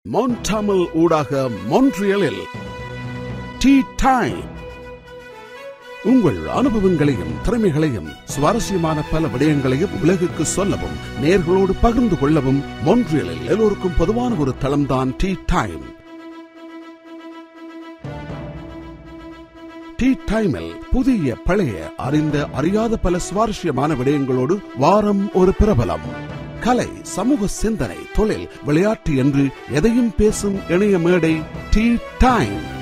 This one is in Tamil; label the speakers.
Speaker 1: மொன்டாமல் ஊடாக மொன்ட்ரியலில் டீ டைம் உங்கள் அனுபவங்களையும் திறமைகளையும் சுவாரஸ்யமான பல விடயங்களையும் உலகுக்கு சொல்லவும் நேர்களோடு பகிர்ந்து கொள்ளவும் மொன்ட்ரியலில் எல்லோருக்கும் பொதுவான ஒரு தளம்தான் டீ டைம் டீ டைமில் புதிய பழைய அறிந்த அறியாத பல சுவாரஸ்யமான விடயங்களோடு வாரம் ஒரு பிரபலம் கலை சமூக சிந்தனை தொழில் விளையாட்டு என்று எதையும் பேசும் இணைய மேடை டீ டைம்